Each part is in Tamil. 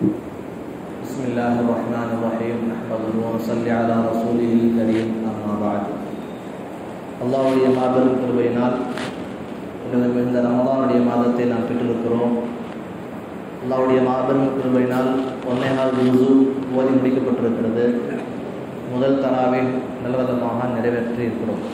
بسم الله الرحمن الرحيم نحمده ونصلي على رسوله الكريم أما بعد அல்லாவுடைய மாபெரும் கிருபையினால் இந்த- இந்த ரமதானுடைய மாதத்தை நாம் பெற்றிருக்கிறோம் அல்லாவுடைய மாபெரும் கிருபையினால் ஒன்னே நாள் ஜூசு ஓதி முடிக்கப்பட்டிருக்கிறது முதல் தராவை நல்லவிதமாக நிறைவேற்றி இருக்கிறோம்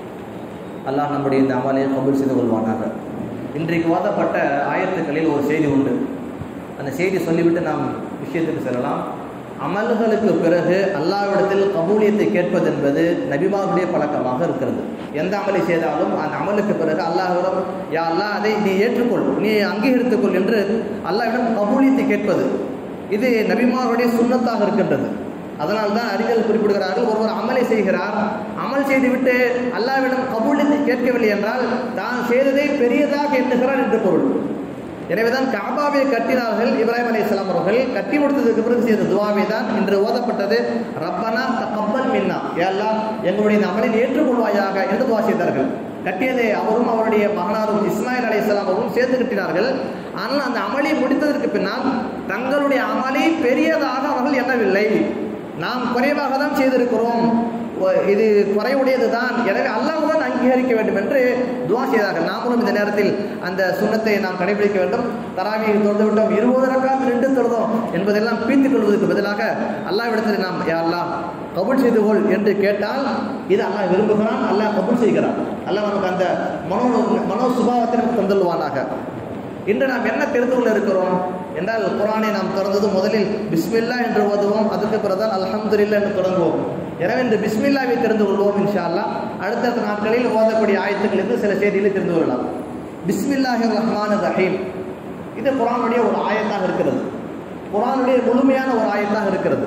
அல்லாஹ் நம்முடைய இந்த அமலை கபூல் செய்து கொள்வானாக இன்றைக்கு ஓதப்பட்ட ஆயத்துக்களில் ஒரு செய்தி உண்டு அந்த செய்தி சொல்லிவிட்டு நாம் விஷயத்துக்கு செல்லலாம் அமல்களுக்கு பிறகு அல்லாவிடத்தில் கபூலியத்தை கேட்பது என்பது நபிமாவுடைய பழக்கமாக இருக்கிறது எந்த அமலை செய்தாலும் அந்த அமலுக்கு பிறகு அல்லாஹ்விடம் யா அல்லாஹ் அதை நீ ஏற்றுக்கொள் நீ அங்கீகரித்துக்கொள் என்று அல்லாஹ்விடம் கபூலியத்தை கேட்பது இது நபிமாருடைய சுண்ணத்தாக இருக்கின்றது அதனால் தான் அறிஞர்கள் குறிப்பிடுகிறார்கள் ஒருவர் அமலை செய்கிறார் அமல் செய்துவிட்டு அல்லாவிடம் கபூலியத்தை கேட்கவில்லை என்றால் தான் செய்ததை பெரியதாக எண்ணுகிறார் என்று பொருள் எனவேதான் காபாவை கட்டினார்கள் இப்ராஹிம் அலைஹிஸ்ஸலாம் அவர்கள் கட்டி முடித்ததுக்கு பிறகு செய்த துவாவை தான் இன்று ஓதப்பட்டது ரப்பனா தக்கப்பல் மின்னா எல்லாம் எங்களுடைய இந்த அமலை ஏற்றுக்கொள்வாயாக என்று துவா செய்தார்கள் கட்டியதை அவரும் அவருடைய மகனாரும் இஸ்மாயில் அலைஹிஸ்ஸலாம் அவரும் சேர்ந்து கட்டினார்கள் ஆனால் அந்த அமலை முடித்ததற்கு பின்னால் தங்களுடைய அமலை பெரியதாக அவர்கள் எண்ணவில்லை நாம் குறைவாக தான் செய்திருக்கிறோம் ஒ- இது குறைவுடையது தான் எனவே அல்லாஹ் தான் அங்கீகரிக்க வேண்டும் என்று துவா செய்தார்கள் நாமளும் இந்த நேரத்தில் அந்த சுண்ணத்தை நாம் கடைபிடிக்க வேண்டும் தராவியை தொழுது விட்டோம் இருபது ரக்காத் ரெண்டு தொழுதோம் என்பதெல்லாம் பீத்திக் கொள்வதற்கு பதிலாக அல்லாவிடத்தில் நாம் யா அல்லாஹ் கபூல் செய்து கொள் என்று கேட்டால் இது அல்லாஹ் விரும்புகிறான் அல்லாஹ் கபூல் செய்கிறான் அல்லாஹ் நமக்கு அந்த மனோ மனோ சுபாவத்தை நமக்கு தந்துள்ளுவானாக இன்று நாம் என்ன தெரிந்து கொள்ள இருக்கிறோம் என்றால் குரானை நாம் திறந்தது முதலில் பிஸ்மில்லா என்று ஓதுவோம் அதுக்கு பிறகுதான் அல்ஹம்துலில்லாஹ் என்று தொடங்குவோம் எனவே இந்த பிஸ்மில்லாவை தெரிந்து கொள்வோம் இன்ஷா அல்லாஹ் அடுத்தடுத்த நாட்களில் ஓதக்கூடிய ஆயத்துக்களிலிருந்து சில செய்திகளை தெரிந்து கொள்ளலாம் பிஸ்மில்லாஹி ரஹ்மான் ரஹீம் இது குரானுடைய ஒரு ஆயத்தாக இருக்கிறது குரானுடைய முழுமையான ஒரு ஆயத்தாக இருக்கிறது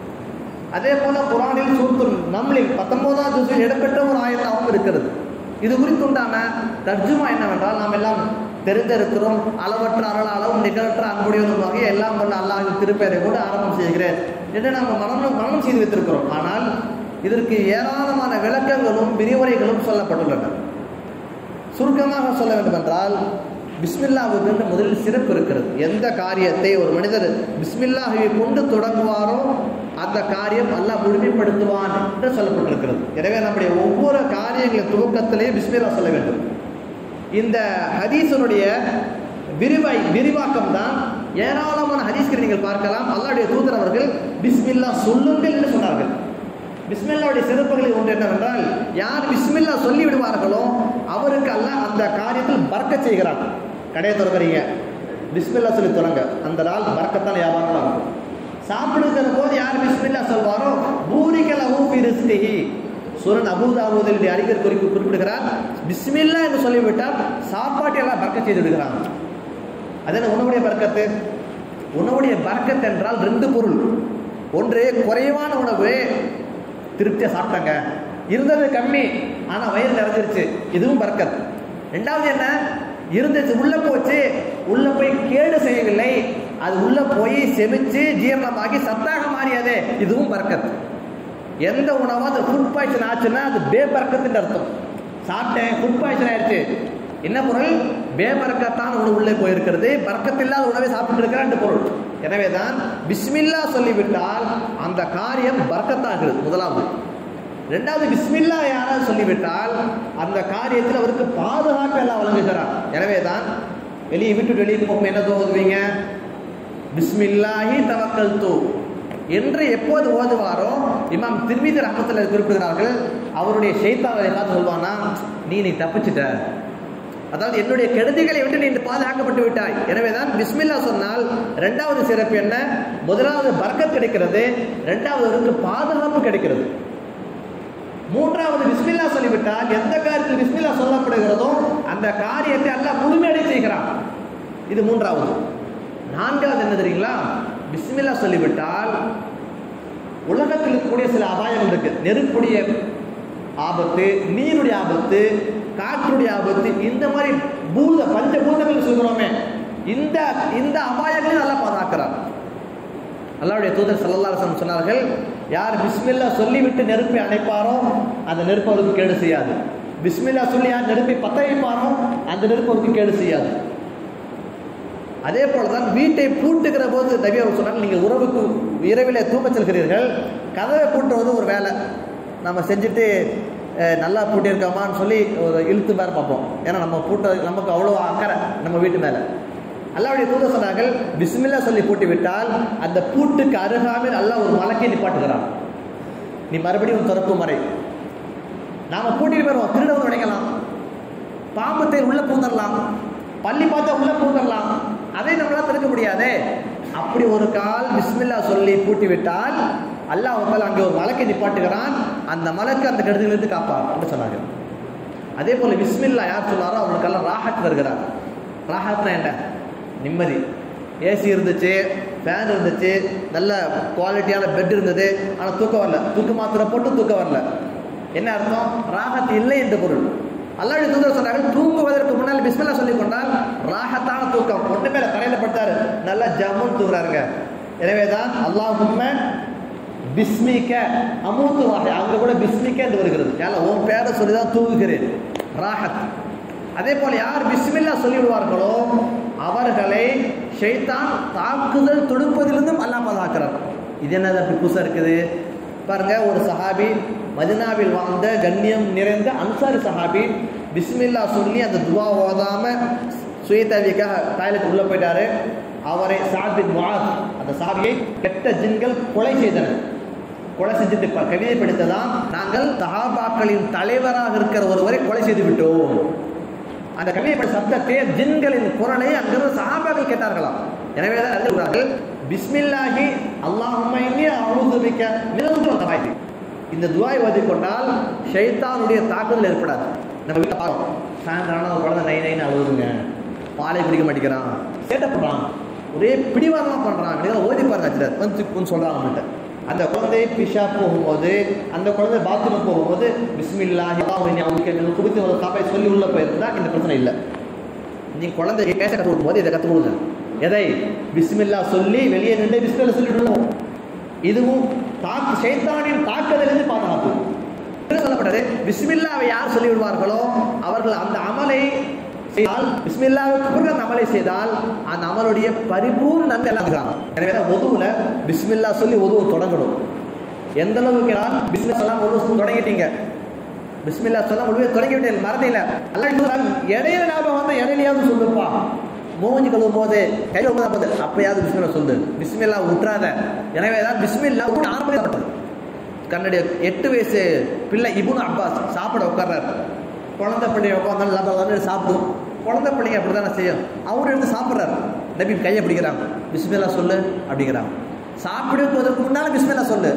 அதே போல குரானில் சூத்து நம்லில் பத்தொன்பதாம் ஜூஸில் இடம்பெற்ற ஒரு ஆயத்தாகவும் இருக்கிறது இது குறித்துண்டான தர்ஜுமா என்னவென்றால் நாம் எல்லாம் தெரிந்திருக்கிறோம் அளவற்ற அருளாலும் நிகழற்ற அன்புடையவனுமாக எல்லாம் கொண்ட அல்லாஹின் திருப்பெயரை கூட ஆரம்பம் செய்கிறேன் என்று நாம் மனநம் மனனம் செய்து வைத்திருக்கிறோம் ஆனால் இதற்கு ஏராளமான விளக்கங்களும் விரிவுரைகளும் சொல்லப்பட்டுள்ளன சுருக்கமாக சொல்ல வேண்டும் என்றால் பிஸ்மில்லாவுக்கு என்று முதலில் சிறப்பு இருக்கிறது எந்த காரியத்தை ஒரு மனிதர் பிஸ்மில்லாஹை கொண்டு தொடங்குவாரோ அந்த காரியம் அல்லாஹ் முழுமைப்படுத்துவான் என்று சொல்லப்பட்டிருக்கிறது எனவே நம்முடைய ஒவ்வொரு காரியங்களின் துவக்கத்திலேயே பிஸ்மில்லா சொல்ல வேண்டும் இந்த ஹதீஸனுடைய விரிவாய் விரிவாக்கம் தான் ஏராளமான ஹதீஸ்களை நீங்கள் பார்க்கலாம் அல்லாஹ்வுடைய தூதர் அவர்கள் பிஸ்மில்லா சொல்லுங்கள் என்று சொன்னார்கள் பிஸ்மில்லாவுடைய சிறப்புகளில் ஒன்று என்னவென்றால் யார் பிஸ்மில்லா சொல்லி விடுவார்களோ அவருக்கு அல்லாஹ் அந்த காரியத்தில் பறக்க செய்கிறான் கடையை திறக்கிறீங்க பிஸ்மில்லா சொல்லி தொடங்க அந்த நாள் பறக்கத்தான் வியாபாரமாக இருக்கும் சாப்பிடுகிற போது யார் பிஸ்மில்லா சொல்வாரோ பூரிக்கல் அபூபிரிஸ்திஹி சுரன் அபூதாபூதில் அடிக்கடி குறிப்பு குறிப்பிடுகிறார் பிஸ்மில்லா என்று சொல்லிவிட்டால் சாப்பாட்டை எல்லாம் பறக்க செய்து விடுகிறான் அது என்ன உணவுடைய பறக்கத்து உணவுடைய பறக்கத்து என்றால் ரெண்டு பொருள் ஒன்று குறைவான உணவு திருப்தியாக சாப்பிட்டாங்க இருந்தது கம்மி ஆனால் வயிறு நிறைஞ்சிருச்சு இதுவும் பறக்கத் ரெண்டாவது என்ன இருந்துச்சு உள்ள போச்சு உள்ள போய் கேடு செய்யவில்லை அது உள்ள போய் செமிச்சு ஜீரணமாகி சத்தாக மாறியதே இதுவும் பறக்கத் எந்த உணவோ அது ஃபுட் பாய்சன் ஆச்சுன்னா அது பேபறக்கத்துன்னு அர்த்தம் சாப்பிட்டேன் ஃபுட் பாய்சன் ஆயிடுச்சு என்ன பொருள் பேபறக்கத்தான உணவு உள்ளே போயிருக்கிறது பறக்கத்தில்லாத உணவை சாப்பிட்டு இருக்கிறான் பொருள் எனவே தான் பிஸ்மில்லா சொல்லிவிட்டால் அந்த காரியம் பறக்கத்தாகிறது முதலாவது ரெண்டாவது பிஸ்மில்லா யாராவது சொல்லிவிட்டால் அந்த காரியத்தில் அவருக்கு பாதுகாப்பு எல்லாம் வழங்குகிறார் எனவே தான் வெளியே விட்டு வெளியே போகும் என்ன ஓதுவீங்க பிஸ்மில்லாஹி தவக்கல் தூ என்று எப்போது ஓதுவாரோ இமாம் திருமீதி ரஹமத்தில் குறிப்பிடுகிறார்கள் அவருடைய ஷைத்தாவை பார்த்து சொல்வானா நீ நீ தப்பிச்சிட்ட அதாவது என்னுடைய கெடுதிகளை விட்டு நீ பாதுகாக்கப்பட்டு விட்டாய் எனவே தான் பிஸ்மில்லா சொன்னால் ரெண்டாவது சிறப்பு என்ன முதலாவது பறக்கத் கிடைக்கிறது ரெண்டாவது அவருக்கு பாதுகாப்பு கிடைக்கிறது மூன்றாவது பிஸ்மில்லா சொல்லிவிட்டால் எந்த காரியத்தில் பிஸ்மில்லா சொல்லப்படுகிறதோ அந்த காரியத்தை அல்லாஹ் முழுமையடை செய்கிறான் இது மூன்றாவது நான்காவது என்ன தெரியுங்களா பிஸ்மில்லா சொல்லிவிட்டால் உலகத்தில் இருக்கக்கூடிய சில அபாயங்கள் இருக்கு நெருப்புடைய ஆபத்து நீருடைய ஆபத்து காற்றுடைய ஆபத்து இந்த மாதிரி பூத பஞ்ச பூதங்கள் சொல்கிறோமே இந்த இந்த அபாயங்களை நல்லா பாதுகாக்கிறார் அல்லாவுடைய தூதர் சல்லல்லா அலிஸ்லாம் சொன்னார்கள் யார் பிஸ்மில்லா சொல்லிவிட்டு நெருப்பை அணைப்பாரோ அந்த நெருப்பு அவருக்கு கேடு செய்யாது பிஸ்மில்லா சொல்லி யார் நெருப்பை பத்த வைப்பாரோ அந்த நெருப்பு அவருக்கு கேடு செய்யாது அதே போல தான் வீட்டை பூட்டுகிற போது நபி அவர் சொன்னாங்க நீங்கள் உறவுக்கு இரவிலே தூங்கச் செல்கிறீர்கள் கதவை பூட்டுவது ஒரு வேலை நம்ம செஞ்சுட்டு அஹ், நல்லா பூட்டியிருக்கோமான்னு சொல்லி ஒரு இழுத்து மேலே பார்ப்போம் ஏன்னா நம்ம பூட்ட நமக்கு அவ்வளோ அக்கறை நம்ம வீட்டு மேலே அல்லாவுடைய தூதர் சொன்னார்கள் பிஸ்மில்லா சொல்லி பூட்டி விட்டால் அந்த பூட்டுக்கு அருகாமல் அல்லாஹ் ஒரு மலக்கை நிப்பாட்டுகிறான் நீ மறுபடியும் திறப்பு மறை நாம பூட்டிட்டு போயிடுவோம் திருட வந்து உடைக்கலாம் பாம்பு தேர் உள்ள பூந்தரலாம் பள்ளி பார்த்தா உள்ள பூந்தரலாம் அதை நம்மளால தடுக்க முடியாதே அப்படி ஒரு கால் பிஸ்மில்லா சொல்லி பூட்டி விட்டால் அல்லாஹ் அவர்கள் அங்கே ஒரு மலக்கை நிப்பாட்டுகிறான் அந்த மலக்கு அந்த கெடுதிலிருந்து காப்பார் என்று சொன்னாங்க அதே போல பிஸ்மில்லா யார் சொன்னாரோ அவங்களுக்கெல்லாம் ராஹத் வருகிறார் ராஹத்னா என்ன நிம்மதி ஏசி இருந்துச்சு ஃபேன் இருந்துச்சு நல்ல குவாலிட்டியான பெட் இருந்தது ஆனால் தூக்கம் வரல தூக்க மாத்திரை போட்டு தூக்கம் வரல என்ன அர்த்தம் ராஹத் இல்லை என்ற பொருள் அல்லாஹ் தூதர் சொன்னார்கள் தூங்குவதற்கு முன்னால் பிஸ்மில்லா சொல்லி கொண்டால் ராஹத்தான தூக்கம் ஒன்றுமே இல்லை தரையில் படுத்தாரு நல்லா ஜம்முன்னு தூங்குறாருங்க எனவே தான் அல்லாஹும்ம பிஸ்மிக்க அமூத்து வாகை அங்கே கூட பிஸ்மிக்க என்று வருகிறது ஏன்னா உன் பேரை சொல்லி தான் தூங்குகிறேன் ராஹத் அதே போல யார் பிஸ்மில்லா சொல்லிவிடுவார்களோ அவர்களை ஷைத்தான் தாக்குதல் தொடுப்பதிலிருந்தும் அல்லாஹ் பாதுகாக்கிறார் இது என்னது அப்படி புதுசாக இருக்குது பாருங்க ஒரு சஹாபி மதினாவில் வாழ்ந்த கண்ணியம் நிறைந்த அன்சாரி சஹாபி பிஸ்மில்லா சொல்லி அந்த துவா ஓதாம சுயதவிக்காக டாய்லெட் உள்ள போயிட்டாரு அவரை சாபின் முஆத் அந்த சாபியை கெட்ட ஜின்கள் கொலை செய்தனர் கொலை செஞ்சுட்டு ப- கவிதை படித்ததாம் நாங்கள் சஹாபாக்களின் தலைவராக இருக்கிற ஒருவரை கொலை செய்து விட்டோம் அந்த கவிதை படித்த சப்தத்தை ஜின்களின் குரலை அங்கிருந்து சஹாபாக்கள் கேட்டார்களாம் எனவே தான் அறிவுறார்கள் பிஸ்மில்லாஹி அல்லாஹும்ம இன்னி அவுது பிக்க மினல் தவாய்தி இந்த துவாய் ஓதி கொண்டால் ஷைத்தானுடைய தாக்குதல் ஏற்படாது நம்ம வீட்டில் பார்க்கணும் சாயந்தரம் ஒரு குழந்தை நை நைன்னு அழுகுதுங்க பாலை குடிக்க மாட்டேங்கிறான் சேட்டை பண்ணுறான் ஒரே பிடிவாதமாக பண்ணுறான் அப்படிங்கிற ஓதி பாருங்க அச்சில் வந்து கொஞ்சம் சொல்கிறாங்க அவங்கள்ட்ட அந்த குழந்தை பிஷா போகும்போது அந்த குழந்தை பாத்ரூம் போகும்போது பிஸ்மில்லாஹி அவங்க குறித்து ஒரு காப்பை சொல்லி உள்ள போயிருந்தா இந்த பிரச்சனை இல்லை நீ குழந்தை பேச கற்றுக் கொடுக்கும்போது இதை கற்றுக் கொடுங்க எதை பிஸ்மில்லா சொல்லி வெளியே நின்று பிஸ்மில்லா சொல்லிடணும் இதுவும் தாக்கு சைத்தானின் தாக்குதலிருந்து பாதுகாப்பு என்ன சொல்லப்பட்டது பிஸ்மில்லாவை யார் சொல்லி விடுவார்களோ அவர்கள் அந்த அமலை செய்தால் பிஸ்மில்லாவுக்கு பிறகு அந்த அமலை செய்தால் அந்த அமலுடைய பரிபூர்ண நன்மை எல்லாம் இருக்கிறாங்க எனவே தான் ஒதுவுல பிஸ்மில்லா சொல்லி ஒதுவு தொடங்கணும் எந்த அளவுக்கு நான் பிஸ்மில்லா சொல்லாம ஒதுவு தொடங்கிட்டீங்க பிஸ்மில்லா சொல்ல முழுவே தொடங்கி விட்டேன் மறதில்ல அல்ல இடையில ஞாபகம் வந்து இடையிலையாவது சொல்லுப்பா மூஞ்சி கழுவும் போது கை ஒன்பதா போது அப்பயாவது பிஸ்மில்லா சொல்லு பிஸ்மில்லா விட்டுறாத எனவே தான் பிஸ்மில்லா கூட ஆரம்பிக்கப்பட்டது கன்னடி எட்டு வயசு பிள்ளை இபுன் அப்பாஸ் சாப்பிட உட்கார்றாரு குழந்தை பிள்ளைய உட்காந்தாலும் லாபம் சாப்பிடும் குழந்தை பிள்ளைங்க அப்படி தானே செய்யும் அவர் எடுத்து சாப்பிட்றாரு நபி கையை பிடிக்கிறாங்க பிஸ்மில்லா சொல்லு அப்படிங்கிறாங்க சாப்பிடுவதற்கு முன்னால பிஸ்மில்லா சொல்லு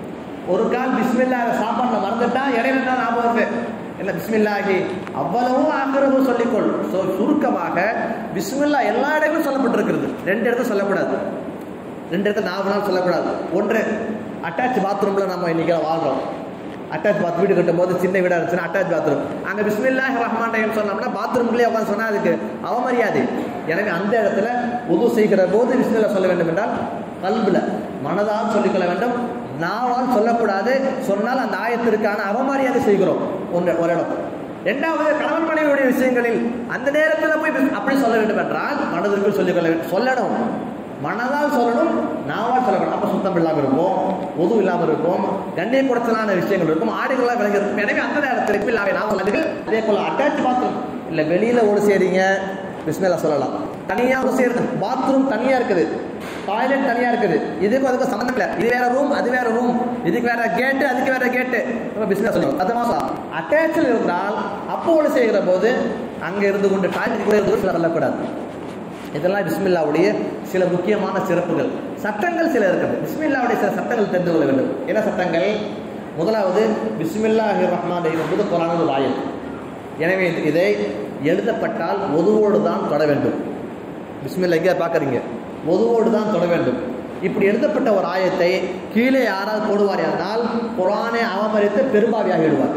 ஒரு கால் பிஸ்மில்லா சாப்பாட்டில் மறந்துட்டா இடையில தான் ஞாபகம் இருக்கு என்ன பிஸ்மில்லாஹி அவ்வளவும் ஆக்கிரவு சொல்லிக்கொள் ஸோ சுருக்கமாக பிஸ்மில்லா எல்லா இடங்களும் சொல்லப்பட்டிருக்கிறது ரெண்டு இடத்துல சொல்லக்கூடாது ரெண்டு இடத்துல நாலு சொல்லக்கூடாது ஒன்று அட்டாச் பாத்ரூமில் நம்ம இன்னைக்கு வாழ்றோம் அட்டாச் பாத் வீடு கட்டும் போது சின்ன வீடாக இருந்துச்சுன்னா அட்டாச் பாத்ரூம் அங்கே பிஸ்மில்லாஹ் ரஹ்மான் ரஹீம் சொன்னோம்னா பாத்ரூம்குள்ளே உட்காந்து சொன்னால் அதுக்கு அவமரியாதை எனவே அந்த இடத்துல உது செய்கிற போது பிஸ்மில்லா சொல்ல வேண்டும் என்றால் கல்பில் மனதால் சொல்லிக்கொள்ள வேண்டும் நாவால் சொல்லக்கூடாது சொன்னால் அந்த ஆயத்திற்கான அவமரியாதை செய்கிறோம் ஒன்று ஒரு இடம் ரெண்டாவது கணவன் மனைவியுடைய விஷயங்களில் அந்த நேரத்தில் போய் பிஸ்- அப்படி சொல்ல வேண்டும் என்றால் மனதிற்குள் சொல்லிக்கொள்ள வேண்டும் சொல்லணும் மனதால் சொல்லணும் நாவால் சொல்லணும் அப்போ சுத்தம் இல்லாமல் இருக்கும் உது இல்லாமல் இருக்கும் கண்ணிய குறைச்சலான விஷயங்கள் இருக்கும் ஆடுகளாக விலகி இருக்கும் எனவே அந்த நேரத்தில் இல்லாமல் நான் சொல்லதுகள் அதே போல் அட்டாச் பாத்ரூம் இல்லை வெளியில் ஓடு செய்றீங்க பிஸ்மில்லா சொல்லலாம் தனியாக ஒரு செய்யறது பாத்ரூம் தனியாக இருக்குது டாய்லெட் தனியாக இருக்குது இதுக்கும் அதுக்கும் சம்மந்தம் இல்லை இது வேற ரூம் அது வேற ரூம் இதுக்கு வேற கேட்டு அதுக்கு வேற கேட்டு பிஸ்னஸ் சொல்லணும் அது மாதம் அட்டாச்சில் இருந்தால் அப்போ ஒன்று செய்கிற போது அங்கே இருந்து கொண்டு டாய்லெட் கூட இருந்து சில சொல்லக்கூடாது இதெல்லாம் பிஸ்மில்லாவுடைய சில முக்கியமான சிறப்புகள் சட்டங்கள் சில இருக்குது பிஸ்மில்லாவுடைய சில சட்டங்கள் தெரிந்து கொள்ள வேண்டும் என்ன சட்டங்கள் முதலாவது பிஸ்மில்லாஹி ரஹ்மான் ரஹீம் என்பது குரான ஒரு ஆயத் எனவே இது- இதை எழுதப்பட்டால் ஒதுவோடு தான் தொட வேண்டும் பிஸ்மில்லா எங்கே பார்க்குறீங்க ஒதுவோடு தான் தொட வேண்டும் இப்படி எழுதப்பட்ட ஒரு ஆயத்தை கீழே யாராவது போடுவார் என்றால் குரானை அவமதித்து பெரும்பாவியாகிவிடுவார்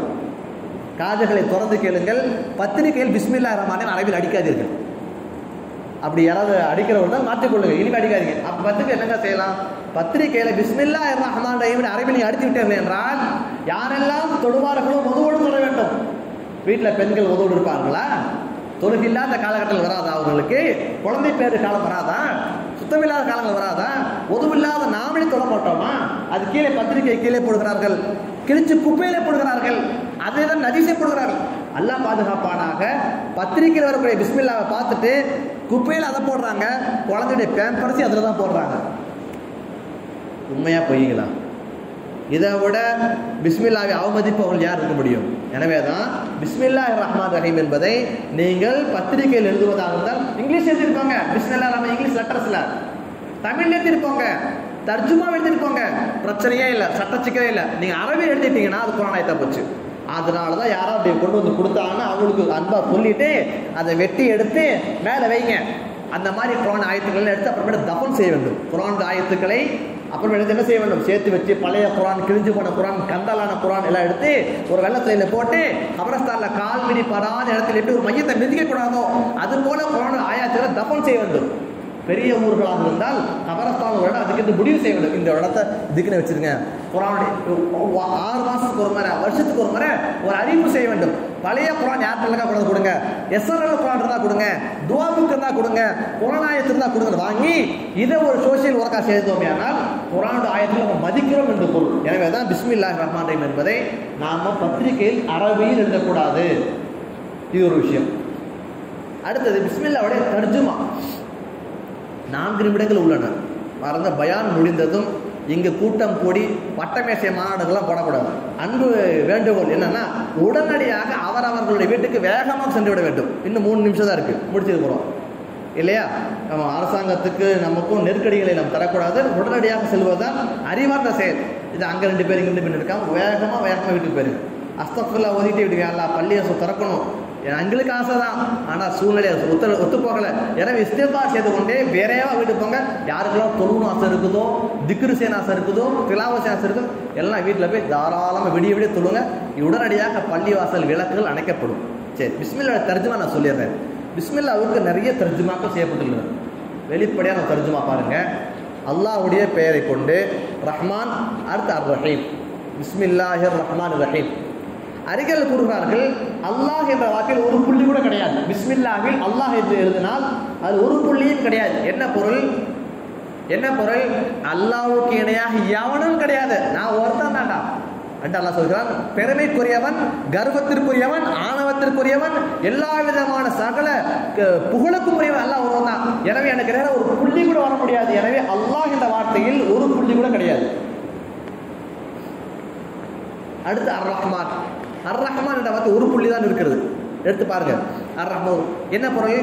காதுகளை திறந்து கேளுங்கள் பத்திரிகையில் பிஸ்மில்லா ரஹ்மானை அரபில் அடிக்காதீர்கள் அப்படி யாராவது அடிக்கிறவர் தான் மாற்றிக்கொள்ளுங்க இனிமே அடிக்காதீங்க அப்போ பத்திரிக்கை என்னங்க செய்யலாம் பத்திரிகையில் பிஸ்மில்லா ரஹ்மான் ரஹீம் அரபில் அடித்து விட்டீர்கள் என்றால் யாரெல்லாம் தொடுவார்களோ ஒதுவோடு தொட வேண்டும் வீட்டில் பெண்கள் ஒதுவோடு இருப்பாங்களா தொழுகில்லாத காலகட்டத்தில் வராதா அவர்களுக்கு குழந்தை பேரு காலம் வராதா சுத்தமில்லாத காலங்கள் வராதா உதவில்லாத நாமளே தொட மாட்டோமா அது கீழே பத்திரிகை கீழே போடுகிறார்கள் கிழிச்சு குப்பையிலே போடுகிறார்கள் அதே தான் நஜீசை போடுகிறார்கள் அல்லாஹ் பாதுகாப்பானாக பத்திரிகையில் வரக்கூடிய பிஸ்மில்லாவை பார்த்துட்டு குப்பையில் அதை போடுறாங்க குழந்தையுடைய பேம்பரசி அதில் தான் போடுறாங்க உண்மையா பொய்யுங்களா இதை விட பிஸ்மில்லாவை அவமதிப்பவர்கள் யார் இருக்க முடியும் எனவே தான் பிஸ்மில்லா ரஹ்மான் ரஹீம் என்பதை நீங்கள் பத்திரிகையில் எழுதுவதாக இருந்தால் இங்கிலீஷ் எழுதிருப்பாங்க பிஸ்மில்லா ரஹ்மான் இங்கிலீஷ் லெட்டர்ஸ்ல தமிழ் எழுதிருப்பாங்க தர்ஜுமா எழுதிருப்பாங்க பிரச்சனையே இல்லை சட்டச்சிக்கலே இல்லை நீங்க அரபி எழுதிட்டீங்கன்னா அது குரானாயத்தா போச்சு அதனால தான் யாரோ அப்படி கொண்டு வந்து கொடுத்தாங்கன்னா அவங்களுக்கு அன்பா சொல்லிட்டு அதை வெட்டி எடுத்து மேலே வைங்க அந்த மாதிரி குரான் ஆயத்துக்களை எடுத்து அப்புறமேட்டு தபன் செய்ய வேண்டும் குரான் ஆயத்துக்களை அப்புறமேட்டு என்ன செய்ய வேண்டும் சேர்த்து வச்சு பழைய குரான் கிழிஞ்சு போன குரான் கந்தலான குரான் எல்லாம் எடுத்து ஒரு வெள்ளத்துல போட்டு கபரஸ்தான்ல கால் மிதி படாத இடத்துல எப்படி ஒரு மையத்தை மிதிக்க கூடாதோ அது போல குரான் ஆயத்துக்களை தபன் செய்ய வேண்டும் பெரிய ஊர்களாக இருந்தால் கபரஸ்தான் ஒரு இடம் அதுக்கு இந்த முடிவு செய்ய வேண்டும் இந்த இடத்த இதுக்குன்னு வச்சிருங்க குரானுடைய ஆறு மாசத்துக்கு ஒரு முறை வருஷத்துக்கு ஒரு முறை ஒரு அறிவிப்பு செய்ய வேண்டும் பழைய குரான் யார்கிட்ட கொண்டாந்து கொடுங்க எஸ்ஆர்எல் குரான் இருந்தா கொடுங்க துவா புக் இருந்தா கொடுங்க குரான் ஆயத்து இருந்தா கொடுங்க வாங்கி இதை ஒரு சோசியல் ஒர்க்கா செய்தோமே ஆனால் குரான் ஆயத்தில் நம்ம மதிக்கிறோம் என்று பொருள் எனவே தான் பிஸ்மில்லாஹ் ரஹ்மான் ரஹீம் என்பதை நாம பத்திரிகையில் அரபியில் எழுதக்கூடாது இது ஒரு விஷயம் அடுத்தது பிஸ்மில்லாவுடைய தர்ஜுமா நான்கு நிமிடங்கள் உள்ளன மறந்த பயான் முடிந்ததும் இங்கு கூட்டம் கூடி பட்டமேசை மாநாடுகள்லாம் போடக்கூடாது அன்பு வேண்டுகோள் என்னன்னா உடனடியாக அவரவர்களுடைய வீட்டுக்கு வேகமாக சென்று விட வேண்டும் இன்னும் மூணு நிமிஷம் தான் இருக்கு முடிச்சது போகிறோம் இல்லையா நம்ம அரசாங்கத்துக்கு நமக்கும் நெருக்கடிகளை நாம் தரக்கூடாது உடனடியாக செல்வதுதான் அறிவார்ந்த செயல் இது அங்கே ரெண்டு பேர் இங்கே ரெண்டு பேர் இருக்காங்க வேகமாக வேகமாக வீட்டுக்கு போயிருங்க அஸ்தஃபுல்லா ஓதிட்டு விடுங்க அல்லா பள்ளியை திறக்கணும் எங்களுக்கு ஆசை தான் ஆனால் சூழ்நிலை ஒத்து ஒத்து போகலை எனவே இஸ்திஃபா செய்து கொண்டே வேறையாக வீட்டுக்கு போங்க யாருக்கெல்லாம் தொழுணும் ஆசை இருக்குதோ திக்ரு செய்யணும் ஆசை இருக்குதோ திலாவ செய்ய ஆசை இருக்குதோ எல்லாம் வீட்டில் போய் தாராளமாக விடிய விடிய தொழுங்க உடனடியாக பள்ளி வாசல் விளக்குகள் அணைக்கப்படும் சரி பிஸ்மில்லோட தர்ஜுமா நான் சொல்லிடுறேன் பிஸ்மில்லாவுக்கு நிறைய தர்ஜுமாக்கள் செய்யப்பட்டுள்ளது வெளிப்படையான தர்ஜுமா பாருங்க அல்லாஹ்வுடைய பெயரை கொண்டு ரஹ்மான் அடுத்து அர் ரஹீம் பிஸ்மில்லாஹிர் ரஹ்மான் ரஹீம் அறிஞர்கள் கூறுகிறார்கள் அல்லாஹ் என்ற வாக்கில் ஒரு புள்ளி கூட கிடையாது பிஸ்மில்லாஹில் அல்லாஹ் என்று எழுதினால் அது ஒரு புள்ளியும் கிடையாது என்ன பொருள் என்ன பொருள் அல்லாஹ்வுக்கு இணையாக எவனும் கிடையாது நான் ஒருத்தன் தான்டா என்று அல்லாஹ் சொல்கிறான் பெருமைக்குரியவன் கர்வத்திற்குரியவன் ஆணவத்திற்குரியவன் எல்லா விதமான சகல க- புகழுக்கும் உரியவன் அல்லாஹ் ஒருவன் தான் எனவே எனக்கு நேரம் ஒரு புள்ளி கூட வர முடியாது எனவே அல்லாஹ் என்ற வார்த்தையில் ஒரு புள்ளி கூட கிடையாது அடுத்து அர் ரஹ்மான் அர் ரஹ்மான் என்ற வார்த்தை ஒரு புள்ளி தான் இருக்கிறது எடுத்து பாருங்க அர் ரஹ்மான் என்ன பொருள்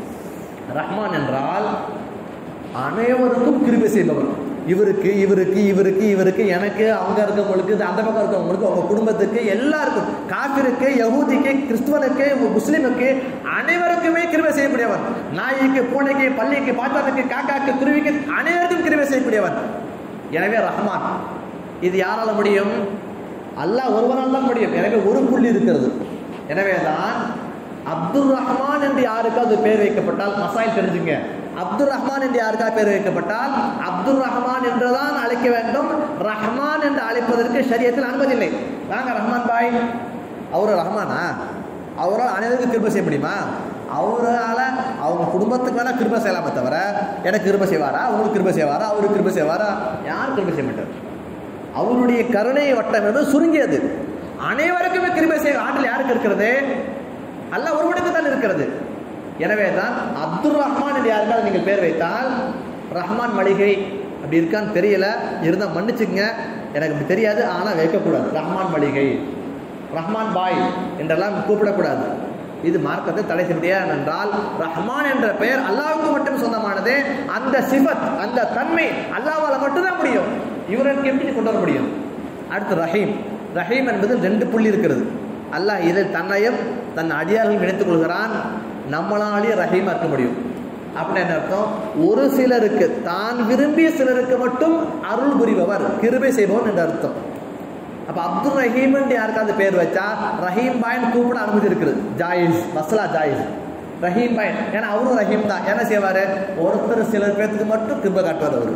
ரஹ்மான் என்றால் அனைவருக்கும் கிருபை செய்பவர் இவருக்கு இவருக்கு இவருக்கு இவருக்கு எனக்கு அவங்க இருக்கவங்களுக்கு இது அந்த பக்கம் இருக்கவங்களுக்கு அவங்க குடும்பத்துக்கு எல்லாருக்கும் காப்பிருக்கு யகூதிக்கு கிறிஸ்துவனுக்கு முஸ்லிமுக்கு அனைவருக்குமே கிருபை செய்யக்கூடியவர் நாய்க்கு பூனைக்கு பள்ளிக்கு பாட்டானுக்கு காக்காக்கு குருவிக்கு அனைவருக்கும் கிருபை செய்யக்கூடியவர் எனவே ரஹ்மான் இது யாரால முடியும் அல்லாஹ் ஒருவரால் தான் முடியும் எனவே ஒரு புள்ளி இருக்கிறது எனவே தான் அப்துல் ரஹ்மான் என்று யாருக்காவது பேர் வைக்கப்பட்டால் மசாயில் தெரிஞ்சுங்க அப்துல் ரஹ்மான் என்று யாருக்காவது பேர் வைக்கப்பட்டால் அப்துல் ரஹ்மான் என்றுதான் அழைக்க வேண்டும் ரஹ்மான் என்று அழைப்பதற்கு ஷரியத்தில் அனுமதி இல்லை வாங்க ரஹ்மான் பாய் அவரு ரஹ்மானா அவரால் அனைவருக்கும் கிருபை செய்ய முடியுமா அவரால் அவங்க குடும்பத்துக்கு வேணா கிருபை செய்யலாமே தவிர எனக்கு கிருபை செய்வாரா அவங்களுக்கு கிருபை செய்வாரா அவருக்கு கிருபை செய்வாரா யாரும் கிருபை செய்ய மாட்டார் அவருடைய கருணை வட்டம் என்பது சுருங்கியது அனைவருக்குமே கிருபை செய்ய ஆற்றல் யாருக்கு இருக்கிறது அல்ல ஒருவனுக்கு தான் இருக்கிறது எனவே தான் அப்துல் ரஹ்மான் என்று யாருக்காவது நீங்கள் பேர் வைத்தால் ரஹ்மான் மளிகை அப்படி இருக்கான்னு தெரியல இருந்தால் மன்னிச்சுங்க எனக்கு இப்படி தெரியாது ஆனால் வைக்கக்கூடாது ரஹ்மான் மளிகை ரஹ்மான் பாய் என்றெல்லாம் கூப்பிடக்கூடாது இது மார்க்கத்தை தடை செய்ய என்றால் ரஹ்மான் என்ற பெயர் அல்லாஹ்வுக்கு மட்டும் சொந்தமானது அந்த சிஃபத் அந்த தன்மை அல்லாஹ்வால மட்டும்தான் முடியும் இவருக்கு எப்படி கொண்டு வர முடியும் அடுத்து ரஹீம் ரஹீம் என்பது ரெண்டு புள்ளி இருக்கிறது அல்லாஹ் இதில் தன்னையும் தன் அடியார்கள் இணைத்துக் கொள்கிறான் நம்மளாலேயே ரஹீமா இருக்க முடியும் அப்படின்னு என்ன அர்த்தம் ஒரு சிலருக்கு தான் விரும்பிய சிலருக்கு மட்டும் அருள் புரிபவர் கிருபை செய்பவன் என்று அர்த்தம் அப்ப அப்துல் ரஹீம் யாருக்காவது பேர் வச்சா ரஹீம் பாயின் கூப்பிட அனுமதி இருக்குது ஜாயிஸ் மஸ்லா ஜாயிஸ் ரஹீம் பாயின் ஏன்னா அவரும் ரஹீம் தான் என்ன செய்வாரு ஒருத்தர் சிலர் பேர்த்துக்கு மட்டும் கிருபை காட்டுவார் அவரு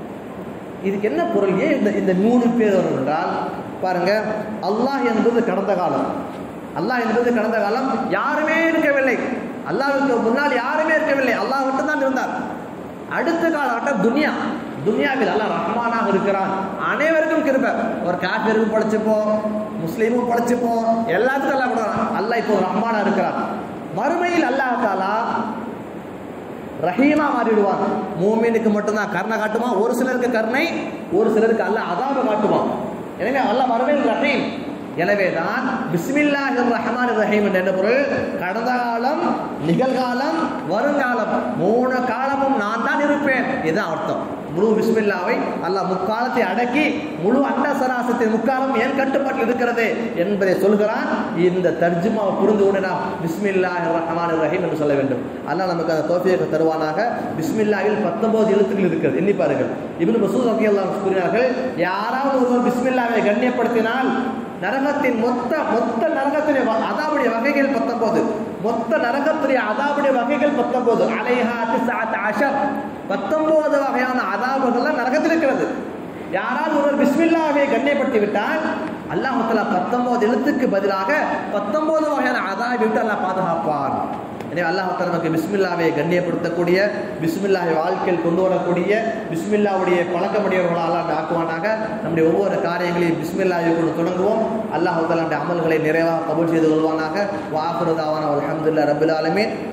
இதுக்கு என்ன பொருள் ஏன் இந்த இந்த மூணு பேர் வரும் என்றால் பாருங்க அல்லாஹ் என்பது கடந்த காலம் அல்லாஹ் என்பது கடந்த காலம் யாருமே இருக்கவில்லை அல்லாஹ்வுக்கு முன்னால் யாருமே இருக்கவில்லை அல்லாஹ் மட்டும்தான் இருந்தார் அடுத்த காலகட்டம் துனியா துனியாவில் அல்லாஹ் ரஹ்மானாக இருக்கிறான் அனைவருக்கும் கிருபை ஒரு காஃபிருக்கும் படைச்சுப்போம் முஸ்லீமும் படைச்சுப்போம் எல்லாத்துக்கும் அல்லாஹ் கொடுக்குறான் அல்லாஹ் இப்போ ரஹ்மானா இருக்கிறான் மறுமையில் அல்லாஹ் தாலா ரஹீமா மாறிடுவான் மூமினுக்கு மட்டும்தான் கருணை காட்டுவான் ஒரு சிலருக்கு கருணை ஒரு சிலருக்கு அல்லாஹ் அதாப காட்டுவான் எனவே அல்லாஹ் மறுமையில் ரஹீம் எனவே தான் பிஸ்மில்லாஹிர் ரஹ்மான் ரஹீம் என்ற பொருள் கடந்த காலம் நிகழ்காலம் வருங்காலம் மூணு காலமும் நான் தான் இருப்பேன் இதுதான் அர்த்தம் முழு பிஸ்மில்லாவை அல்லாஹ் முக்காலத்தை அடக்கி முழு அண்ட சராசத்தின் முக்காலம் ஏன் கட்டுப்பாட்டில் இருக்கிறது என்பதை சொல்கிறான் இந்த தர்ஜுமாவை புரிந்து கொண்டு நாம் பிஸ்மில்லாஹ் ரஹ்மான் ரஹீம் என்று சொல்ல வேண்டும் அல்லாஹ் நமக்கு அந்த தோஃபியை தருவானாக பிஸ்மில்லாவில் பத்தொன்பது எழுத்துக்கள் இருக்கிறது எண்ணி பாருங்கள் இப்னு மசூத் ரலியல்லாஹு கூறினார்கள் யாராவது ஒருவர் பிஸ்மில்லாவை கண்ணியப்படுத்தினால் நரகத்தின் மொத்த மொத்த நரகத்துடைய வ- அதாவுடைய வகைகள் பத்தொன்பது மொத்த நரகத்துடைய அதாவுடைய வகைகள் பத்தொன்பது அலைஹா திஸ்ஆத் அஷர் பத்தொன்பது வகையான அதாபுகள் நரகத்தில் இருக்கிறது யாராவது ஒருவர் பிஸ்மில்லாவை கண்ணியப்படுத்தி விட்டால் அல்லாஹ் தஆலா பத்தொன்பது எழுத்துக்கு பதிலாக பத்தொன்பது வகையான அதாபை விட்டு அல்லாஹ் பாதுகாப்பான் எனவே அல்லாஹ் தஆலா நமக்கு பிஸ்மில்லாவை கண்ணியப்படுத்தக்கூடிய பிஸ்மில்லாவை வாழ்க்கையில் கொண்டு வரக்கூடிய பிஸ்மில்லாவுடைய பழக்கமுடையவர்களால் அல்லாஹ் ஆக்குவானாக நம்முடைய ஒவ்வொரு காரியங்களையும் பிஸ்மில்லாவை கொண்டு தொடங்குவோம் அல்லாஹ் தஆலா நம்முடைய அமல்களை நிறைவாக கபூல் செய்து கொள்வானாக வாக்குறதாவான அல்ஹம்துலில்லாஹ் ரபில் ஆலமீன்